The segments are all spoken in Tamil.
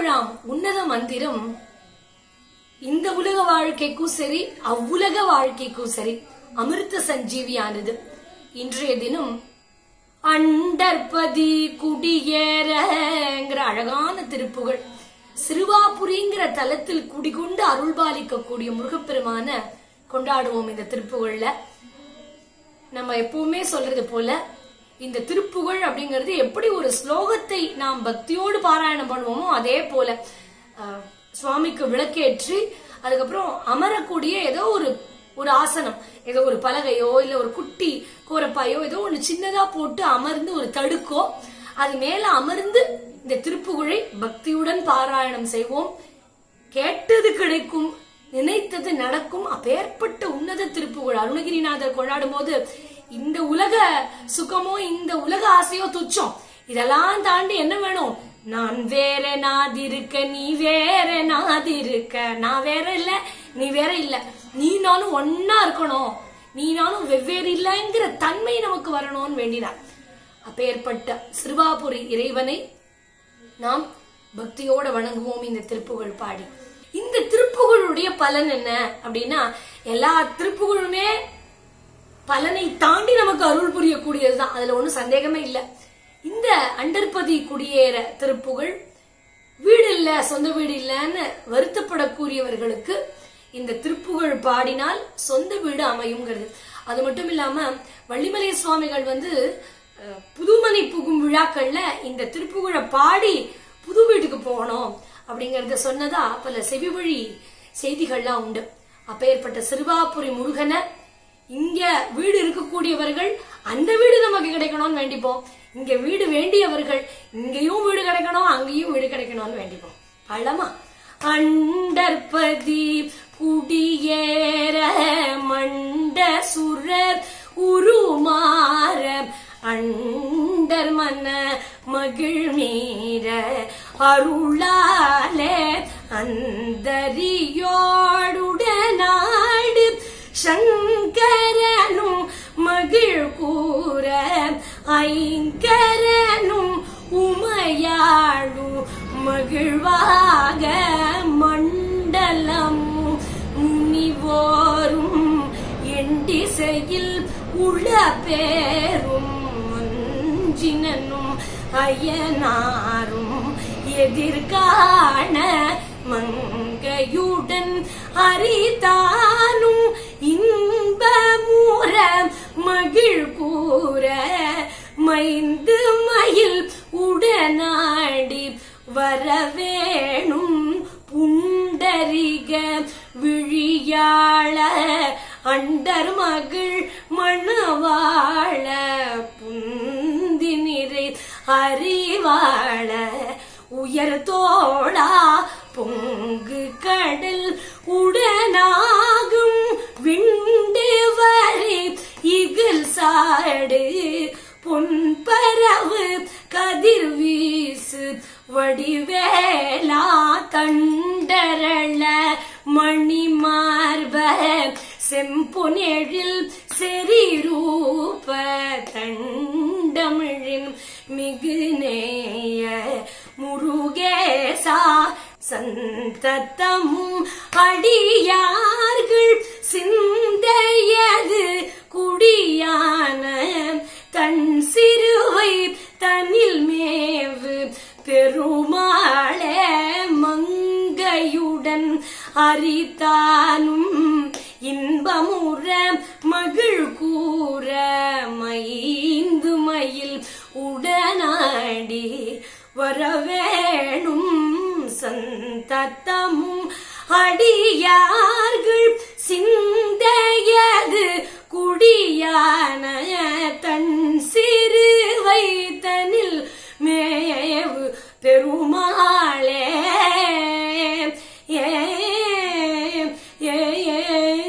பதினேழாம் உன்னத மந்திரம் இந்த உலக வாழ்க்கைக்கும் சரி அவ்வுலக வாழ்க்கைக்கும் சரி அமிர்த சஞ்சீவியானது இன்றைய தினம் அண்டற்பதி குடியேறங்கிற அழகான திருப்புகள் சிறுவாபுரிங்கிற தலத்தில் குடிகொண்டு அருள்பாலிக்கக்கூடிய முருகப்பெருமான கொண்டாடுவோம் இந்த திருப்புகள்ல நம்ம எப்பவுமே சொல்றது போல இந்த திருப்புகழ் அப்படிங்கிறது எப்படி ஒரு ஸ்லோகத்தை நாம் பக்தியோடு பாராயணம் பண்ணுவோமோ அதே போல அஹ், சுவாமிக்கு விளக்கேற்றி அதுக்கப்புறம் அமரக்கூடிய ஏதோ ஒரு ஒரு ஆசனம் ஏதோ ஒரு பலகையோ இல்ல ஒரு குட்டி கோரப்பாயோ ஏதோ ஒண்ணு சின்னதா போட்டு அமர்ந்து ஒரு தடுக்கோ அது மேல அமர்ந்து இந்த திருப்புகழை பக்தியுடன் பாராயணம் செய்வோம் கேட்டது கிடைக்கும் நினைத்தது நடக்கும் அப்பேற்பட்ட உன்னத திருப்புகழ் அருணகிரிநாதர் கொண்டாடும் போது இந்த உலக சுகமோ இந்த உலக ஆசையோ துச்சம் இதெல்லாம் தாண்டி என்ன வேணும் நான் வேற நாதிருக்க நீ வேற நாதிருக்க நான் வேற இல்ல நீ வேற இல்ல நீ நானும் ஒன்னா இருக்கணும் நீ நானும் வெவ்வேறு இல்லைங்கிற தன்மை நமக்கு வரணும்னு வேண்டினார் அப்பேற்பட்ட சிறுவாபுரி இறைவனை நாம் பக்தியோட வணங்குவோம் இந்த திருப்புகழ் பாடி இந்த திருப்புகழுடைய பலன் என்ன அப்படின்னா எல்லா திருப்புகழுமே பலனை தாண்டி நமக்கு அருள் புரியக்கூடியதுதான் அதுல ஒண்ணும் சந்தேகமே இல்ல இந்த அண்டர்பதி குடியேற திருப்புகழ் வீடு இல்ல சொந்த வீடு இல்லைன்னு வருத்தப்படக்கூடியவர்களுக்கு இந்த திருப்புகழ் பாடினால் சொந்த வீடு அமையுங்கிறது அது மட்டும் இல்லாம வள்ளிமலை சுவாமிகள் வந்து அஹ், புதுமனை புகும் விழாக்கள்ல இந்த திருப்புகழை பாடி புது வீட்டுக்கு போகணும் அப்படிங்கறத சொன்னதா பல செவிவழி செய்திகள்லாம் உண்டு அப்பேற்பட்ட சிறுவாபுரி முருகனை இங்க வீடு இருக்கக்கூடியவர்கள் அந்த வீடு நமக்கு கிடைக்கணும்னு வேண்டிப்போம் இங்க வீடு வேண்டியவர்கள் இங்கேயும் வீடு கிடைக்கணும் அங்கேயும் வீடு கிடைக்கணும்னு வேண்டிப்போம் பழமா அண்டற்பதி குடியேற மண்ட சுரர் உருமாற அண்டர் மன மகிழ் மீற அருளாலே அந்தரியோடுடனாடு சங்கரனும் மகிழ் கூற ஐங்கரனும் உமையாடும் மகிழ்வாக மண்டலமும் முனிவோரும் எண்டிசையில் உள்ள பேரும் மஞ்சினனும் அயனாரும் எதிர்காண மங்கையுடன் அரிதானும் இன்பமூர மகிழ் கூற மைந்து மயில் உடனாடி வரவேணும் புண்டரிக விழியாள அண்டர் மகிழ் மணவாள புந்தி நிறை அறிவாள உயர் தோளா பொங்கு கடல் உடனாகும் விண்டு வரை இகல் சாடு பொன்பரவு கதிர் வீசு வடிவேலா கண்டரள மணிமார்ப செம்பொனெழில் செறிரூப தண்டமிழின் மிகுநேய முருகேசா சந்தத்தமும் அடியார்கள் சிந்தையது குடியான தன் சிறுவை தனில் மேவு பெருமாளே மங்கையுடன் அரித்தானும் இன்பமுற மகிழ் கூற மைந்து மயில் உடனாடி வரவேணும் சந்தத்தமும் அடியார்கள் சிந்தையது குடியான தன் சிறுவை தனில் மேவு பெருமாளே ஏ ஏ, ஏ.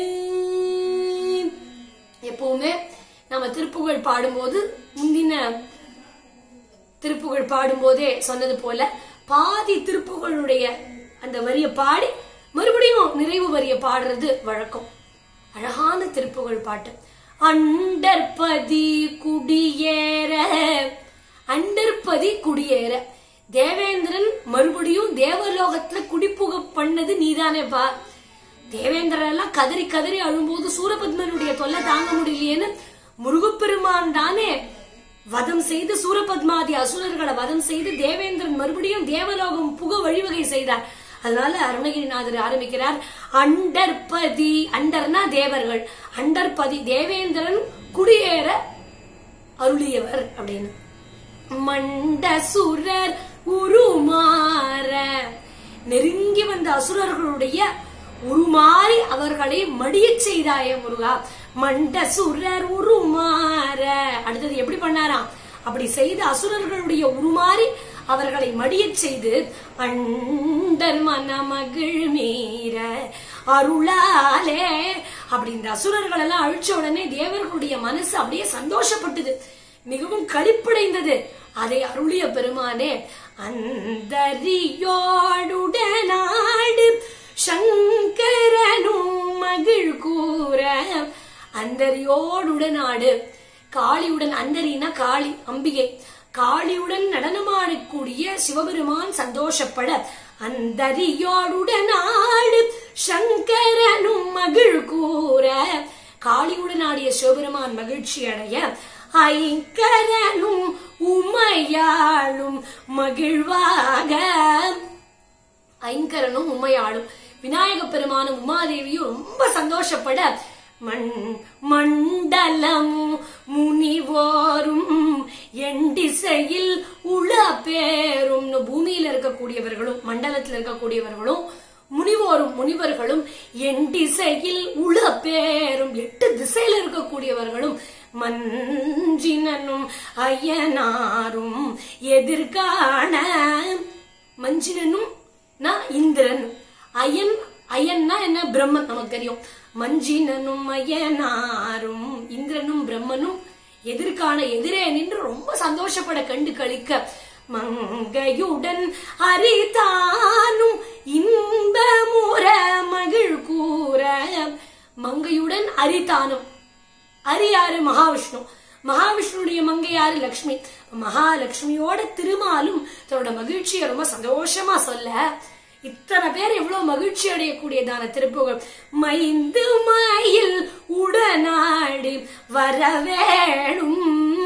எப்பவுமே நம்ம திருப்புகழ் பாடும்போது முந்தின திருப்புகழ் பாடும்போதே சொன்னது போல பாதி திருப்புகழுடைய அந்த வரிய பாடி மறுபடியும் நிறைவு வரிய பாடுறது வழக்கம் அழகான திருப்புகழ் பாட்டு அண்டற்பதி குடியேற அண்டற்பதி குடியேற தேவேந்திரன் மறுபடியும் மறுபடியும் தேவலோகத்துல குடிப்புக பண்ணது நீதானேப்பா தேவேந்திரன் எல்லாம் கதறி கதறி அழும்போது சூரபத்மனுடைய தொல்லை தாங்க முடியலையேன்னு முருகப்பெருமான் தானே வதம் செய்து சூரபத்மாதி அசுரர்களை வதம் செய்து தேவேந்திரன் மறுபடியும் தேவலோகம் புக வழிவகை செய்தார் அதனால அருணகிரிநாதர் ஆரம்பிக்கிறார் அண்டர்பதி அண்டர்னா தேவர்கள் அண்டர்பதி தேவேந்திரன் குடியேற அருளியவர் அப்படின்னு மண்டசுரர் உருமாற நெருங்கி வந்த அசுரர்களுடைய உருமாறி அவர்களை மடியச் செய்தாய முருகா மண்டசுரர் உருமாற அடுத்தது எப்படி பண்ணாராம் அப்படி செய்த அசுரர்களுடைய உருமாறி அவர்களை மடியச் செய்து அண்டர் மனமகிழ் மீற அருளாலே அப்படி இந்த அசுரர்கள் எல்லாம் அழிச்ச உடனே தேவர்களுடைய மனசு அப்படியே சந்தோஷப்பட்டது மிகவும் களிப்படைந்தது அதை அருளிய பெருமானே அந்தரியோடுடனாடு சங்கரனும் மகிழ் கூற அந்தரியோடுடனாடு காளியுடன் அந்தரினா காளி அம்பிகை காளியுடன் நடனமாடக்கூடிய சிவபெருமான் சந்தோஷப்பட அந்தரியோடுடனாடு சங்கரனும் மகிழ் கூற காளியுடன் ஆடிய சிவபெருமான் மகிழ்ச்சி அடைய ஐங்கரனும் உமையாளும் மகிழ்வாக ஐங்கரனும் உமையாளும் விநாயக பெருமானும் உமாதேவியும் ரொம்ப சந்தோஷப்பட மண் மண்டலம் முனிவோரும் எண்டிசையில் உள பேரும் பூமியில இருக்கக்கூடியவர்களும் மண்டலத்தில் இருக்கக்கூடியவர்களும் முனிவோரும் முனிவர்களும் எண்டிசையில் உள பேரும் எட்டு திசையில இருக்கக்கூடியவர்களும் மஞ்சினனும் அய்யனாரும் எதிர்காண மஞ்சினனும் நான் இந்திரன் அயன் அயன்னா என்ன பிரம்மன் நமக்கு தெரியும் மஞ்சினனும் அயனாரும் இந்திரனும் பிரம்மனும் எதிர்காண எதிரே நின்று ரொம்ப சந்தோஷப்பட கண்டு கழிக்க மங்கையுடன் அரிதானும் இன்பமுற மகிழ் கூற மங்கையுடன் அரிதானும் அரி யாரு மகாவிஷ்ணு மகாவிஷ்ணுடைய மங்கை யாரு லக்ஷ்மி மகாலட்சுமியோட திருமாலும் தன்னோட மகிழ்ச்சியை ரொம்ப சந்தோஷமா சொல்ல இத்தனை பேர் எவ்வளவு மகிழ்ச்சி அடையக்கூடியதான திருப்புகள் மைந்து மயில் உடனாடி வரவேணும்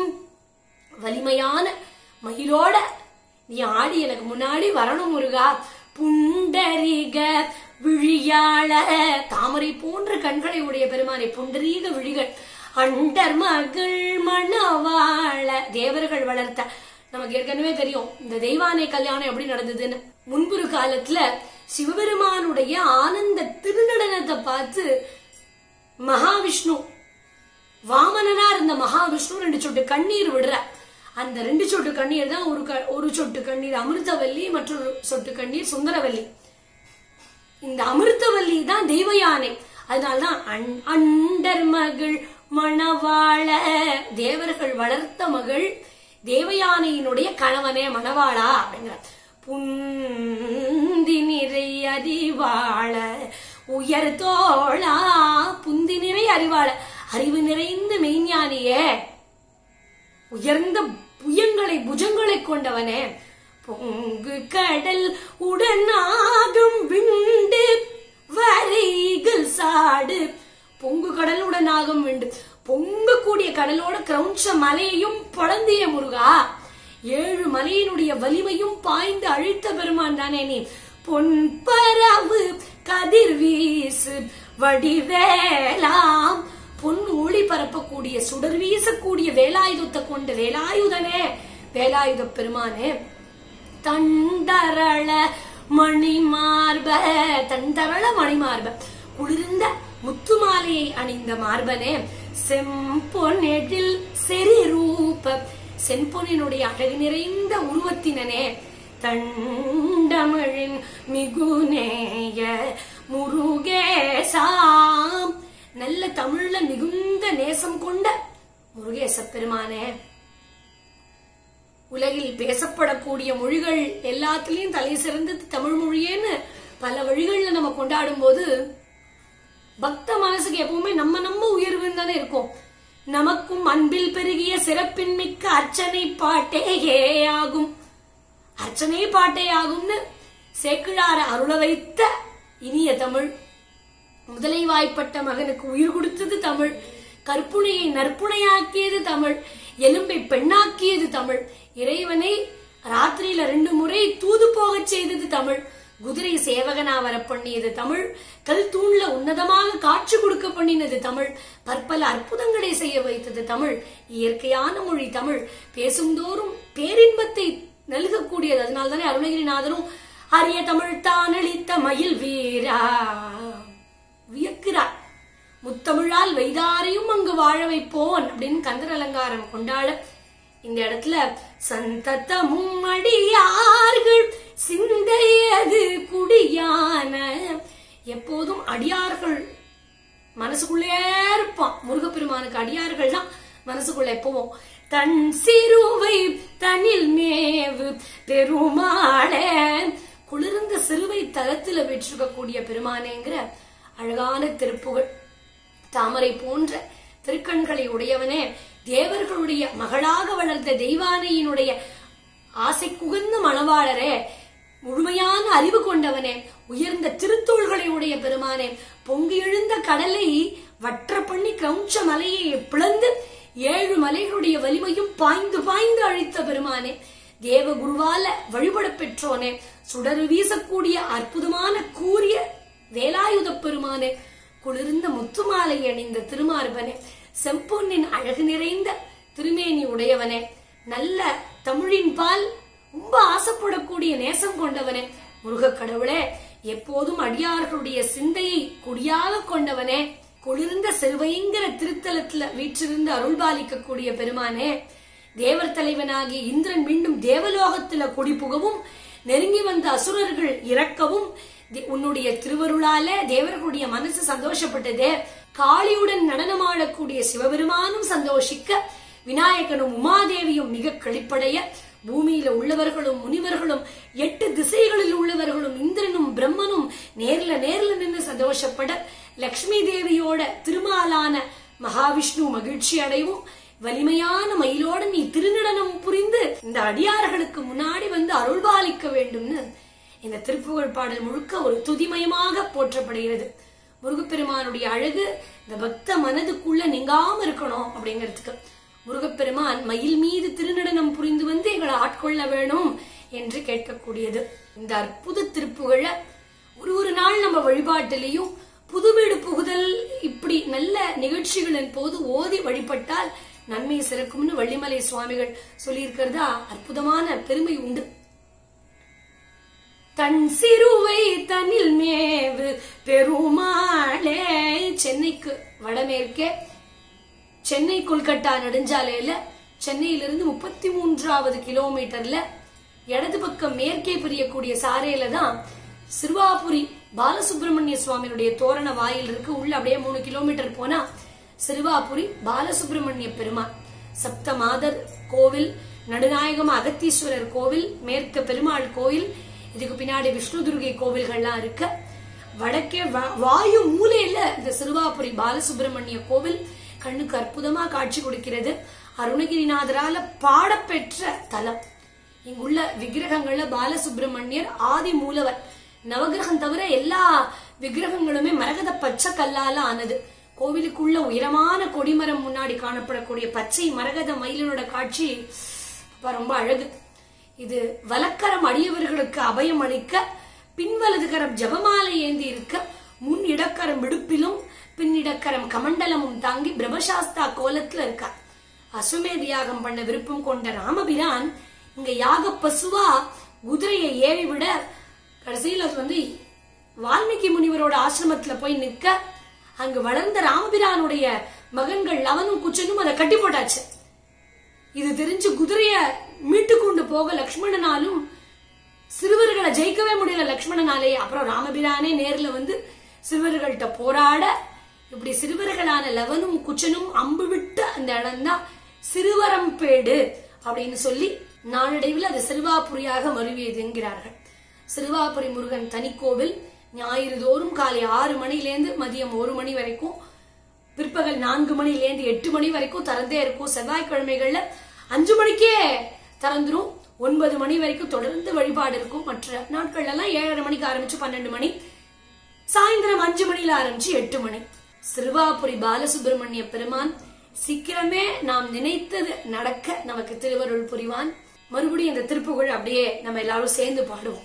வலிமையான மயிலோட நீ ஆடி எனக்கு முன்னாடி வரணும் முருகா புண்டரிக விழியாள தாமரை போன்ற கண்களை உடைய பெருமானை புண்டரீக விழிகள் அண்டர் மகள் மணவாள தேவர்கள் வளர்த்த நமக்கு ஏற்கனவே தெரியும் இந்த தெய்வானை கல்யாணம் எப்படி நடந்ததுன்னு முன்பொரு காலத்துல சிவபெருமானுடைய ஆனந்த திருநடனத்தை பார்த்து மகாவிஷ்ணு வாமனனா இருந்த மகாவிஷ்ணு ரெண்டு சொட்டு கண்ணீர் விடுற அந்த ரெண்டு சொட்டு கண்ணீர் தான் ஒரு க- ஒரு சொட்டு கண்ணீர் அமிர்தவல்லி மற்றொரு சொட்டு கண்ணீர் சுந்தரவல்லி இந்த அமிர்தவல்லி தான் தெய்வ யானை அதனால்தான் அண்- அண்டர் மகள் மணவாள தேவர்கள் வளர்த்த மகள் தேவயானையினுடைய கணவனே மணவாளா அப்படிங்கிற புந்தி நிறை அறிவாள உயர் தோளா புந்தி நிறை அறிவாள அறிவு நிறைந்த மெய்ஞானியே உயர்ந்த புயங்களை புஜங்களை கொண்டவனே பொங்கு கடல் உடனாகும் விண்டு வரைகள் சாடு பொங்கு கடல் உடனாகும் விண்டு பொங்கக்கூடிய கடலோட கிரௌஞ்ச மலையையும் பொழந்திய முருகா ஏழு மலையினுடைய வலிமையும் பாய்ந்து அழித்த பெருமான் தானே நீ பொன்பரவு கதிர் வீசு வடிவேலாம் பொன் ஒளி பரப்பக்கூடிய சுடர் வீசக்கூடிய வேலாயுதத்தை கொண்ட வேலாயுதனே வேலாயுத பெருமானே தண்டரள மணிமார்ப தண்டரள மணிமார்ப குளிர்ந்த முத்துமாலையை அணிந்த மார்பனே செம்பொன்னெழில் செரி ரூப செம்பொன்னினுடைய அழகு நிறைந்த உருவத்தினனே தண்டமிழின் மிகுநேய முருகேசாம் நல்ல தமிழ்ல மிகுந்த நேசம் கொண்ட முருகேச பெருமானே உலகில் பேசப்படக்கூடிய மொழிகள் எல்லாத்துலயும் தலை சிறந்தது தமிழ் மொழியேன்னு பல வழிகள்ல நம்ம கொண்டாடும் போது பக்த மனசுக்கு எப்பவுமே நம்ம நம்ம உயர்வுன்னு தானே இருக்கும் நமக்கும் அன்பில் பெருகிய சிறப்பின் மிக்க அர்ச்சனை பாட்டே ஆகும் அர்ச்சனை பாட்டே ஆகும்னு சேக்கிழார அருள வைத்த இனிய தமிழ் முதலை வாய்ப்பட்ட மகனுக்கு உயிர் கொடுத்தது தமிழ் கற்புனையை நற்புனையாக்கியது தமிழ் எலும்பை பெண்ணாக்கியது தமிழ் இறைவனை ராத்திரியில ரெண்டு முறை தூது போகச் செய்தது தமிழ் குதிரை சேவகனா வர பண்ணியது தமிழ் கல் தூண்ல உன்னதமாக காட்சி கொடுக்க பண்ணினது தமிழ் பற்பல அற்புதங்களை செய்ய வைத்தது தமிழ் இயற்கையான மொழி தமிழ் பேசும்தோறும் பேரின்பத்தை நல்கக்கூடியது அதனால்தானே அருணகிரிநாதரும் அரிய தமிழ் தான் அளித்த மயில் வீரா வியக்கிறார் முத்தமிழால் வைதாரையும் அங்கு வாழ வைப்போன் அப்படின்னு கந்தர் அலங்காரம் கொண்டாட இந்த இடத்துல சந்தத்தமும் அடியார்கள் சிந்தையது குடியான எப்போதும் அடியார்கள் மனசுக்குள்ளே இருப்பான் முருகப்பெருமானுக்கு அடியார்கள் தான் மனசுக்குள்ள எப்பவும் தன் சிறுவை தனில் மேவு பெருமாளே குளிர்ந்த சிறுவை தலத்துல பெற்றிருக்கக்கூடிய பெருமானேங்கிற அழகான திருப்புகழ் தாமரை போன்ற திருக்கண்களை உடையவனே தேவர்களுடைய மகளாக வளர்ந்த தெய்வானையினுடைய ஆசை குகந்த மணவாளரே முழுமையான அறிவு கொண்டவனே உயர்ந்த திருத்தோள்களை உடைய பெருமானே பொங்கி எழுந்த கடலை வற்ற பண்ணி கிரௌஞ்ச மலையை பிளந்து ஏழு மலைகளுடைய வலிமையும் பாய்ந்து பாய்ந்து அழித்த பெருமானே தேவ குருவால வழிபட பெற்றோனே சுடரு வீசக்கூடிய அற்புதமான கூரிய வேலாயுத பெருமானே குளிர்ந்த முத்துமாலை அணிந்த திருமார்பனே செம்பொன்னின் அழகு நிறைந்த திருமேனி உடையவனே நல்ல தமிழின் பால் ரொம்ப ஆசைப்படக்கூடிய நேசம் கொண்டவனே முருகக் கடவுளே எப்போதும் அடியார்களுடைய சிந்தையை குடியாக கொண்டவனே குளிர்ந்த செல்வைங்கிற திருத்தலத்துல வீற்றிருந்து அருள்பாலிக்கக்கூடிய பெருமானே தேவர் தலைவனாகிய இந்திரன் மீண்டும் தேவலோகத்துல குடிபுகவும் நெருங்கி வந்த அசுரர்கள் இறக்கவும் தி- உன்னுடைய திருவருளால தேவர்களுடைய மனசு சந்தோஷப்பட்டதே காளியுடன் நடனமாடக்கூடிய சிவபெருமானும் சந்தோஷிக்க விநாயகனும் உமாதேவியும் மிக கழிப்படைய பூமியில உள்ளவர்களும் முனிவர்களும் எட்டு திசைகளில் உள்ளவர்களும் இந்திரனும் பிரம்மனும் நேர்ல நேர்ல நின்று சந்தோஷப்பட லக்ஷ்மி தேவியோட திருமாலான மகாவிஷ்ணு மகிழ்ச்சி அடைவும் வலிமையான மயிலோட நீ திருநடனம் புரிந்து இந்த அடியார்களுக்கு முன்னாடி வந்து அருள்பாலிக்க வேண்டும்னு இந்த திருப்புகழ் பாடல் முழுக்க ஒரு துதிமயமாக போற்றப்படுகிறது முருகப்பெருமானுடைய அழகு இந்த பக்த மனதுக்குள்ள நீங்காம இருக்கணும் அப்படிங்கிறதுக்கு முருகப்பெருமான் மயில் மீது திருநடனம் புரிந்து வந்து எங்களை ஆட்கொள்ள வேணும் என்று கேட்கக்கூடியது இந்த அற்புத திருப்புகழ ஒரு ஒரு நாள் நம்ம வழிபாட்டிலையும் புது வீடு புகுதல் இப்படி நல்ல நிகழ்ச்சிகளின் போது ஓதி வழிபட்டால் நன்மை சிறக்கும்னு வள்ளிமலை சுவாமிகள் சொல்லியிருக்கிறதா அற்புதமான பெருமை உண்டு தன் சிறுவை தனில் மேவு பெருமாளே சென்னைக்கு வடமேற்கே சென்னை கொல்கட்டா நெடுஞ்சாலையில சென்னையிலிருந்து முப்பத்தி மூன்றாவது கிலோமீட்டர்ல இடது பக்கம் மேற்கே பிரியக்கூடிய சாரையில தான் சிறுவாபுரி பாலசுப்ரமணிய சுவாமியுடைய தோரண வாயில் இருக்கு உள்ள அப்படியே மூணு கிலோமீட்டர் போனா சிறுவாபுரி பாலசுப்ரமணிய பெருமாள் சப்த மாதர் கோவில் நடுநாயகம் அகத்தீஸ்வரர் கோவில் மேற்கு பெருமாள் கோயில் இதுக்கு பின்னாடி விஷ்ணு துர்கை கோவில்கள்லாம் இருக்கு வடக்கே வா- வாயு மூலையில இந்த சிறுவாபுரி பாலசுப்ரமணிய கோவில் கண்ணுக்கு அற்புதமா காட்சி கொடுக்கிறது அருணகிரிநாதரால பாடப்பெற்ற தலம் இங்குள்ள விக்கிரகங்கள்ல பாலசுப்ரமணியர் ஆதி மூலவர் நவகிரகம் தவிர எல்லா விக்கிரகங்களுமே மரகத பச்சை கல்லால ஆனது கோவிலுக்குள்ள உயரமான கொடிமரம் முன்னாடி காணப்படக்கூடிய பச்சை மரகத மயிலனோட காட்சி அப்பா ரொம்ப அழகு இது வலக்கரம் அடியவர்களுக்கு அபயம் அளிக்க பின்வலது கரம் ஜபமாலை ஏந்தி இருக்க முன் இடக்கரம் விடுப்பிலும் பின் இடக்கரம் கமண்டலமும் தாங்கி பிரம்மசாஸ்தா கோலத்துல இருக்கார் அசுமேத யாகம் பண்ண விருப்பம் கொண்ட ராமபிரான் இங்க யாக பசுவா குதிரையை ஏவி விட கடைசியில் அது வந்து வால்மீகி முனிவரோட ஆசிரமத்துல போய் நிற்க அங்கு வளர்ந்த ராமபிரானுடைய மகன்கள் லவனும் குச்சனும் அதை கட்டி போட்டாச்சு இது தெரிஞ்சு குதிரைய மீட்டு கொண்டு போக லக்ஷ்மணனாலும் சிறுவர்களை ஜெயிக்கவே முடியல லக்ஷ்மணனாலே அப்புறம் ராமபிரானே நேர்ல வந்து சிறுவர்கள்ட்ட போராட இப்படி சிறுவர்களான லவனும் குச்சனும் அம்பு விட்ட அந்த இடம்தான் சிறுவரம்பேடு அப்படின்னு சொல்லி நாளடைவில் அது சிறுவாபுரியாக மருவியது என்கிறார்கள் சிறுவாபுரி முருகன் தனிக்கோவில் ஞாயிறு தோறும் காலை ஆறு மணிலேருந்து மதியம் ஒரு மணி வரைக்கும் பிற்பகல் நான்கு மணிலேருந்து எட்டு மணி வரைக்கும் திறந்தே இருக்கும் செவ்வாய்க்கிழமைகள்ல அஞ்சு மணிக்கே திறந்துரும் ஒன்பது மணி வரைக்கும் தொடர்ந்து வழிபாடு இருக்கும் மற்ற நாட்கள்ல எல்லாம் ஏழரை மணிக்கு ஆரம்பிச்சு பன்னெண்டு மணி சாயந்தரம் அஞ்சு மணில ஆரம்பிச்சு எட்டு மணி சிறுவாபுரி பாலசுப்பிரமணிய பெருமான் சீக்கிரமே நாம் நினைத்தது நடக்க நமக்கு திருவருள் புரிவான் மறுபடியும் இந்த திருப்புகழ் அப்படியே நம்ம எல்லாரும் சேர்ந்து பாடுவோம்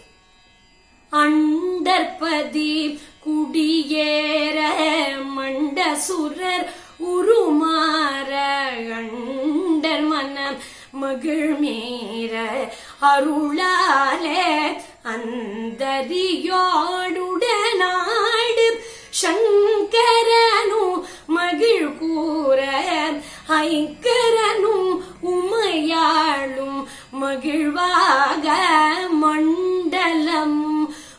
அண்டற்பதி குடியேற மண்ட சுரர் உருமாற அண்டர் மனம் மகிழ்மீர அருளாலே அந்தரியோடுடனாடு சங்கரனும் மகிழ் கூற ஐங்கரனும் உமையாளும் மகிழ்வாக மண்டலம்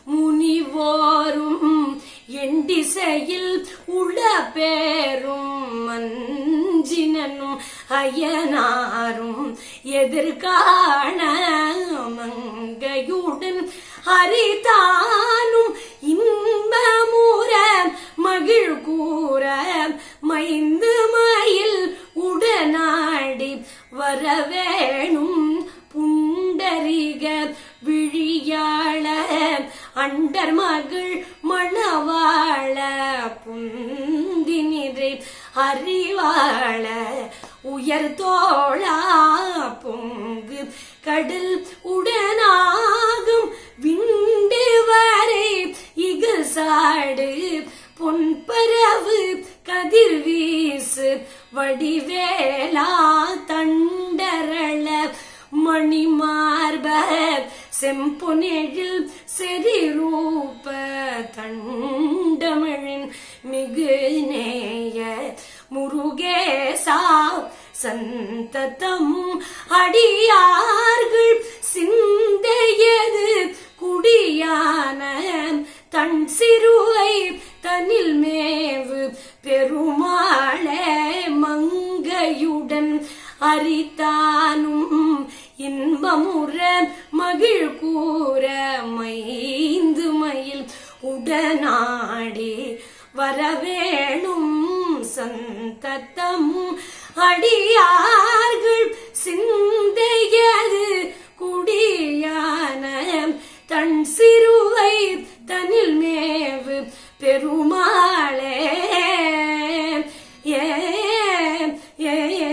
முனிவோரும் எண்டிசையில் உள்ள பேரும் மஞ்சினனும் அயனாரும் எதிர்காண மங்கையுடன் ஹரிதானும் இன்பமுற மகிழ் கூற மைந்து மயில் உடனாடி வரவேணும் புண்டரிக விழியாள அண்டர் மகள் மணவாள புந்தினிறை அறிவாள உயர் தோளா பொங்கு கடல் உடனாகும் விண்டு வரை இகல் சாடு பொன்பரவு கதிர் வீசு வடிவேலா தண்டரள மணிமார்ப செம்பொனெழில் செறிரூப தண்டமிழின் மிகு நேய முருகேசா சந்ததம் அடியார்கள் சிந்தையது குடியான தன் சிறுவை தனில் மேவு பெருமாளே மங்கையுடன் அரித்தானும் இன்பமுற மகிழ் கூற மைந்து மயில் உடனாடி வரவேணும் சந்தத்தமும் அடியார்கள் சிந்தையது குடியான தன் சிறுவை தனில் மேவு பெருமாளே ஏ ஏ, ஏ.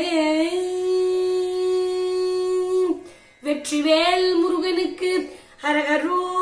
வெற்றிவேல் முருகனுக்கு ஹரஹரோ